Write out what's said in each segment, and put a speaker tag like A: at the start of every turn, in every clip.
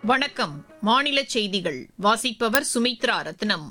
A: வணக்கம் மாநில செய்திகள் வாசிப்பவர் சுமித்ரா ரத்னம்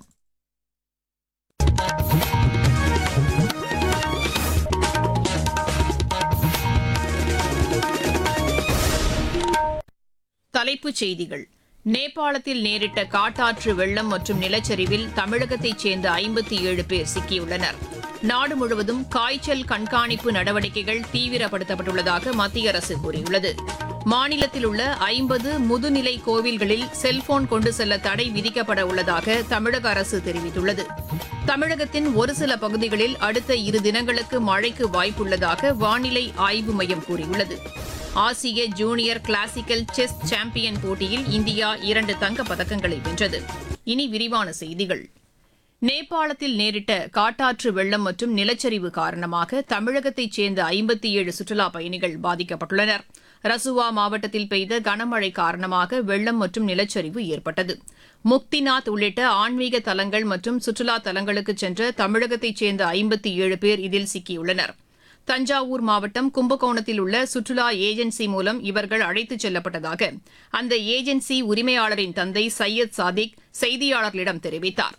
A: தலைப்புச் செய்திகள் நேபாளத்தில் நேரிட்ட காட்டாற்று வெள்ளம் மற்றும் நிலச்சரிவில் தமிழகத்தைச் சேர்ந்த ஐம்பத்தி ஏழு பேர் சிக்கியுள்ளனர் நாடு முழுவதும் காய்ச்சல் கண்காணிப்பு நடவடிக்கைகள் தீவிரப்படுத்தப்பட்டுள்ளதாக மத்திய அரசு கூறியுள்ளது மாநிலத்தில் உள்ள ஐம்பது முதுநிலை கோவில்களில் செல்போன் கொண்டு செல்ல தடை விதிக்கப்பட உள்ளதாக தமிழக அரசு தெரிவித்துள்ளது தமிழகத்தின் ஒரு சில பகுதிகளில் அடுத்த இரு தினங்களுக்கு மழைக்கு வாய்ப்புள்ளதாக வானிலை ஆய்வு மையம் கூறியுள்ளது ஆசிய ஜூனியர் கிளாசிக்கல் செஸ் சாம்பியன் போட்டியில் இந்தியா இரண்டு தங்கப் பதக்கங்களை வென்றது இனி விரிவான செய்திகள் நேபாளத்தில் நேரிட்ட காட்டாற்று வெள்ளம் மற்றும் நிலச்சரிவு காரணமாக தமிழகத்தைச் சேர்ந்த ஐம்பத்தி ஏழு சுற்றுலாப் பயணிகள் பாதிக்கப்பட்டுள்ளனர் ரசுவா மாவட்டத்தில் பெய்த கனமழை காரணமாக வெள்ளம் மற்றும் நிலச்சரிவு ஏற்பட்டது முக்திநாத் உள்ளிட்ட ஆன்மீக தலங்கள் மற்றும் சுற்றுலா தலங்களுக்கு சென்ற தமிழகத்தைச் சேர்ந்த ஐம்பத்தி ஏழு பேர் இதில் சிக்கியுள்ளனர் தஞ்சாவூர் மாவட்டம் கும்பகோணத்தில் உள்ள சுற்றுலா ஏஜென்சி மூலம் இவர்கள் அழைத்துச் செல்லப்பட்டதாக அந்த ஏஜென்சி உரிமையாளரின் தந்தை சையத் சாதிக் செய்தியாளர்களிடம் தெரிவித்தார்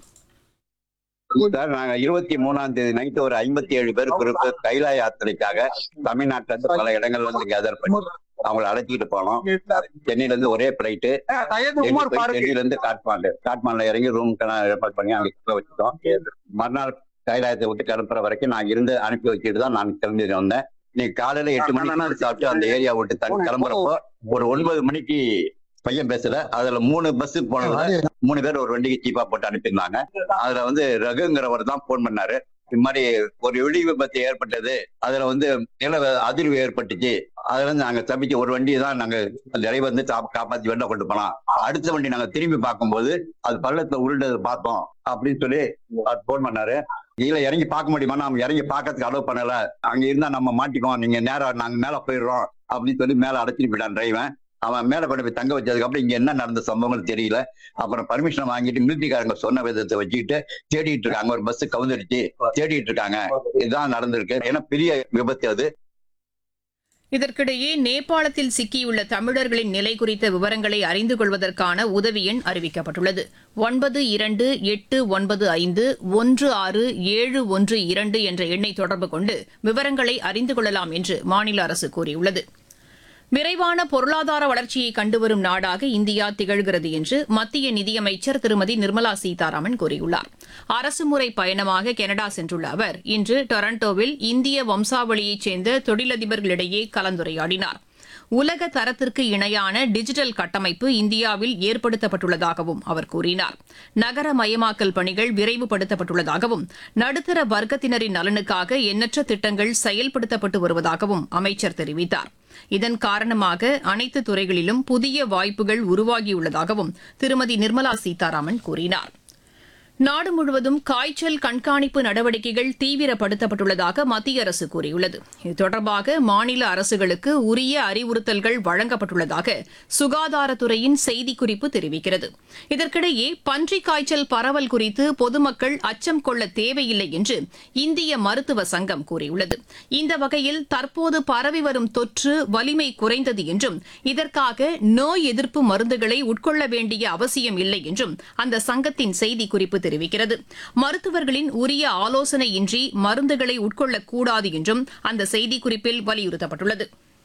B: சார் நாங்க இருபத்தி மூணாம் தேதி நைட்டு ஒரு ஐம்பத்தி ஏழு பேர் குறிப்பு கைலா யாத்திரைக்காக தமிழ்நாட்டுல இருந்து பல இடங்கள்ல இருந்து கேதர் பண்ணி அவங்கள அழைச்சிட்டு போனோம் சென்னையில இருந்து ஒரே பிளைட்டு டெல்லியில இருந்து காட்மாண்டு காட்மாண்டுல இறங்கி ரூம் ஏற்பாடு பண்ணி அங்க தங்க வச்சுட்டோம் மறுநாள் கைலாயத்தை விட்டு கிளம்புற வரைக்கும் நான் இருந்து அனுப்பி வச்சுட்டு தான் நான் கிளம்பி வந்தேன் இன்னைக்கு காலையில எட்டு மணிக்கு சாப்பிட்டு அந்த ஏரியா விட்டு தங்க கிளம்புறப்போ ஒரு ஒன்பது மணிக்கு பையன் பேசல அதுல மூணு பஸ் போனதுல மூணு பேர் ஒரு வண்டிக்கு சீப்பா போட்டு அனுப்பியிருந்தாங்க அதுல வந்து ரகுங்கிறவர் தான் போன் பண்ணாரு இது மாதிரி ஒரு வெடி விபத்து ஏற்பட்டது அதுல வந்து நில அதிர்வு ஏற்பட்டுச்சு அதுல இருந்து நாங்க தப்பிச்சு ஒரு வண்டி தான் நாங்க டிரைவர் வந்து காப்- காப்பாத்தி வெளில கொண்டு போனோம் அடுத்த வண்டி நாங்க திரும்பி பார்க்கும்போது அது பள்ளத்துல உருண்டது பார்த்தோம் அப்படின்னு சொல்லி அவர் போன் பண்ணாரு கீழே இறங்கி பார்க்க முடியுமா நம்ம இறங்கி பார்க்கறதுக்கு அலோவ் பண்ணல அங்க இருந்தா நம்ம மாட்டிக்குவோம் நீங்க நேரம் நாங்க மேல போயிடுறோம் அப்படின்னு சொல்லி மேல அடைச்சிட்டு போயிட்டான் டிரைவன் அவன் மேல கொண்டு போய் தங்க வச்சதுக்கு அப்புறம் இங்க என்ன நடந்த சம்பவங்கள் தெரியல அப்புறம் பர்மிஷன் வாங்கிட்டு மிலிட்டரிக்காரங்க சொன்ன விதத்தை வச்சுக்கிட்டு தேடிட்டு இருக்காங்க ஒரு பஸ் கவுந்துருச்சு தேடிட்டு இருக்காங்க இதுதான் நடந்திருக்கு ஏன்னா பெரிய விபத்து அது
A: இதற்கிடையே நேபாளத்தில் சிக்கியுள்ள தமிழர்களின் நிலை குறித்த விவரங்களை அறிந்து கொள்வதற்கான உதவி எண் அறிவிக்கப்பட்டுள்ளது ஒன்பது இரண்டு எட்டு ஒன்பது ஐந்து ஒன்று ஆறு ஏழு ஒன்று இரண்டு என்ற எண்ணை தொடர்பு கொண்டு விவரங்களை அறிந்து கொள்ளலாம் என்று மாநில அரசு கூறியுள்ளது விரைவான பொருளாதார வளர்ச்சியை கண்டுவரும் நாடாக இந்தியா திகழ்கிறது என்று மத்திய நிதியமைச்சர் திருமதி நிர்மலா சீதாராமன் கூறியுள்ளார் அரசுமுறை பயணமாக கனடா சென்றுள்ள அவர் இன்று டொரண்டோவில் இந்திய வம்சாவளியைச் சேர்ந்த தொழிலதிபர்களிடையே கலந்துரையாடினார் உலக தரத்திற்கு இணையான டிஜிட்டல் கட்டமைப்பு இந்தியாவில் ஏற்படுத்தப்பட்டுள்ளதாகவும் அவர் கூறினார் நகரமயமாக்கல் பணிகள் விரைவுபடுத்தப்பட்டுள்ளதாகவும் நடுத்தர வர்க்கத்தினரின் நலனுக்காக எண்ணற்ற திட்டங்கள் செயல்படுத்தப்பட்டு வருவதாகவும் அமைச்சர் தெரிவித்தார் இதன் காரணமாக அனைத்து துறைகளிலும் புதிய வாய்ப்புகள் உருவாகியுள்ளதாகவும் திருமதி நிர்மலா சீதாராமன் கூறினார் நாடு முழுவதும் காய்ச்சல் கண்காணிப்பு நடவடிக்கைகள் தீவிரப்படுத்தப்பட்டுள்ளதாக மத்திய அரசு கூறியுள்ளது இது தொடர்பாக மாநில அரசுகளுக்கு உரிய அறிவுறுத்தல்கள் வழங்கப்பட்டுள்ளதாக சுகாதாரத்துறையின் செய்திக்குறிப்பு தெரிவிக்கிறது இதற்கிடையே பன்றிக் காய்ச்சல் பரவல் குறித்து பொதுமக்கள் அச்சம் கொள்ள தேவையில்லை என்று இந்திய மருத்துவ சங்கம் கூறியுள்ளது இந்த வகையில் தற்போது பரவி வரும் தொற்று வலிமை குறைந்தது என்றும் இதற்காக நோய் எதிர்ப்பு மருந்துகளை உட்கொள்ள வேண்டிய அவசியம் இல்லை என்றும் அந்த சங்கத்தின் செய்திக்குறிப்பு தெரிவிக்கிறது மருத்துவர்களின் உரிய ஆலோசனையின்றி மருந்துகளை உட்கொள்ளக்கூடாது என்றும் அந்த செய்திக்குறிப்பில் வலியுறுத்தப்பட்டுள்ளது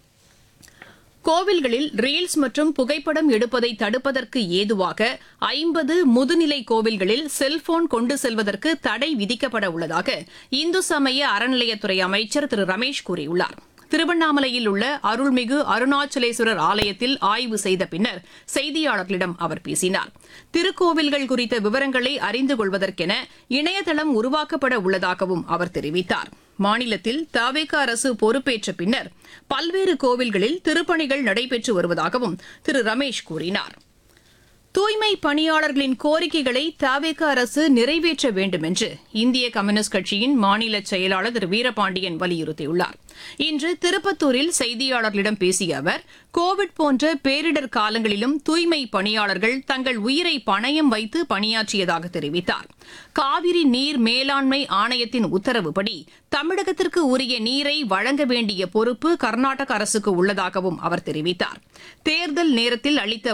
A: கோவில்களில் ரீல்ஸ் மற்றும் புகைப்படம் எடுப்பதை தடுப்பதற்கு ஏதுவாக ஐம்பது முதுநிலை கோவில்களில் செல்போன் கொண்டு செல்வதற்கு தடை விதிக்கப்பட உள்ளதாக இந்து சமய அறநிலையத்துறை அமைச்சர் திரு ரமேஷ் கூறியுள்ளார் திருவண்ணாமலையில் உள்ள அருள்மிகு அருணாச்சலேஸ்வரர் ஆலயத்தில் ஆய்வு செய்த பின்னர் செய்தியாளர்களிடம் அவர் பேசினார் திருக்கோவில்கள் குறித்த விவரங்களை அறிந்து கொள்வதற்கென இணையதளம் உருவாக்கப்பட உள்ளதாகவும் அவர் தெரிவித்தார் மாநிலத்தில் தவேக அரசு பொறுப்பேற்ற பின்னர் பல்வேறு கோவில்களில் திருப்பணிகள் நடைபெற்று வருவதாகவும் திரு ரமேஷ் கூறினார் தூய்மை பணியாளர்களின் கோரிக்கைகளை தவேக அரசு நிறைவேற்ற வேண்டும் என்று இந்திய கம்யூனிஸ்ட் கட்சியின் மாநில செயலாளர் திரு வீரபாண்டியன் வலியுறுத்தியுள்ளார் இன்று திருப்பத்தூரில் செய்தியாளர்களிடம் பேசிய அவர் கோவிட் போன்ற பேரிடர் காலங்களிலும் தூய்மை பணியாளர்கள் தங்கள் உயிரை பணயம் வைத்து பணியாற்றியதாக தெரிவித்தார் காவிரி நீர் மேலாண்மை ஆணையத்தின் உத்தரவுப்படி தமிழகத்திற்கு உரிய நீரை வழங்க வேண்டிய பொறுப்பு கர்நாடக அரசுக்கு உள்ளதாகவும் அவர் தெரிவித்தார் தேர்தல் நேரத்தில் அளித்த